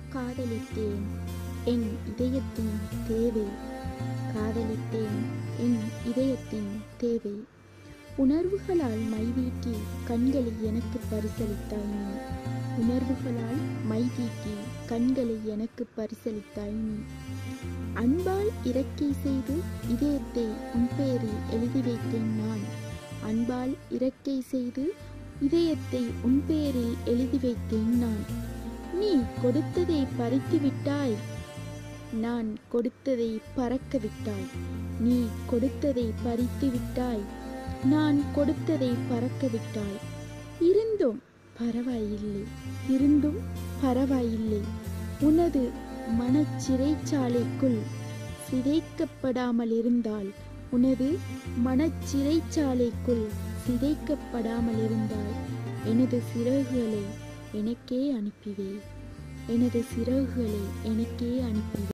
காதலித்தேன் என் இதயத்தின் தேவை காதலித்தேன் என் இதயத்தின் தேவை உணர்வுகளால் மைதீட்டி கண்களை எனக்கு பரிசளித்தாய் நீ உணர்வுகளால் மைதீட்டி கண்களை எனக்கு பரிசளித்தாய் நீ அன்பால் இறக்கை செய்து இதயத்தை உன் பேரில் எழுதி வைத்தேன் நான் அன்பால் இறக்கை செய்து இதயத்தை உன் பேரில் எழுதி வைத்தேன் நான் நீ கொடுத்ததை பறித்து விட்டாய் நான் கொடுத்ததை பறக்க விட்டாய் நீ கொடுத்ததை பறித்து விட்டாய் நான் கொடுத்ததை பறக்க விட்டாய் இருந்தும் பரவாயில்லை இருந்தும் பரவாயில்லை உனது மனச்சிறைச்சாலைக்குள் சிதைக்கப்படாமல் இருந்தால் உனது மனச்சிறைச்சாலைக்குள் சிதைக்கப்படாமல் இருந்தால் எனது சிறகுகளை எனக்கே அனுப்பிவே எனது சிறகுகளை எனக்கே அனுப்பிவே